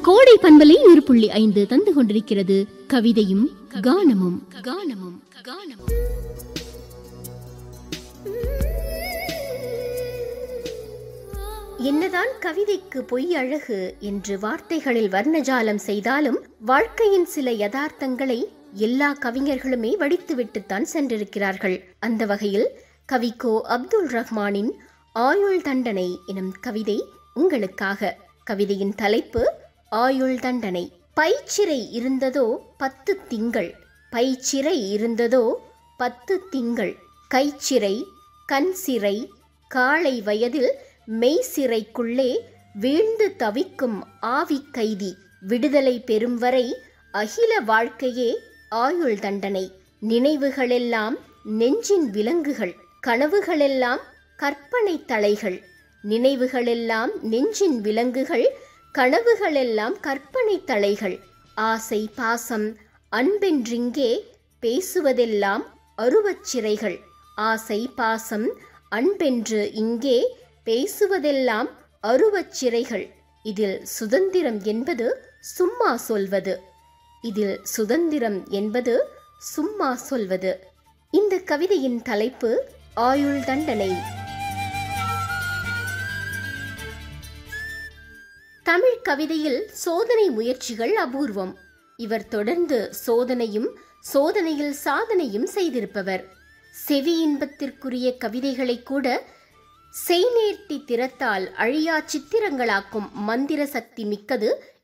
கோடை பண்பலை நூறு புள்ளி ஐந்து தந்து கொண்டிருக்கிறது கவிதையும் கானமும் கானமும் கானமும் என்னதான் கவிதைக்கு பொய் அழகு என்று வார்த்தைகளில் வர்ணஜாலம் செய்தாலும் வாழ்க்கையின் சில யதார்த்தங்களை எல்லா கவிஞர்களுமே வடித்துவிட்டுத்தான் சென்றிருக்கிறார்கள் அந்த வகையில் கவிக்கோ அப்துல் ரஹ்மானின் ஆயுள் தண்டனை எனும் கவிதை உங்களுக்காக கவிதையின் தலைப்பு ஆயுள் தண்டனை பைச்சிறை இருந்ததோ பத்து திங்கள் பைச்சிறை இருந்ததோ பத்து திங்கள் கைச்சிறை கண் சிறை காளை வயதில் மெய்சிறைக்குள்ளே வீழ்ந்து தவிக்கும் ஆவி கைதி விடுதலை பெறும் வரை அகில வாழ்க்கையே ஆயுள் தண்டனை நினைவுகளெல்லாம் நெஞ்சின் விலங்குகள் கனவுகளெல்லாம் கற்பனை தலைகள் நினைவுகளெல்லாம் நெஞ்சின் விலங்குகள் கனவுகளெல்லாம் கற்பனை தலைகள் ஆசை பாசம் அன்பென்றிங்கே பேசுவதெல்லாம் அருவச் சிறைகள் ஆசை பாசம் அன்பென்று இங்கே பேசுவதெல்லாம் அருவச் சிறைகள் இதில் சுதந்திரம் என்பது சும்மா சொல்வது இதில் சுதந்திரம் என்பது சும்மா சொல்வது இந்த கவிதையின் தலைப்பு ஆயுள் தண்டனை தமிழ் கவிதையில் சோதனை முயற்சிகள் அபூர்வம் இவர் தொடர்ந்து சோதனையும் சோதனையில் சாதனையும் செய்திருப்பவர் செவி இன்பத்திற்குரிய கவிதைகளை கூட செய்நேர்த்தி திறத்தால் அழியா சித்திரங்களாக்கும் மந்திர சக்தி மிக்கது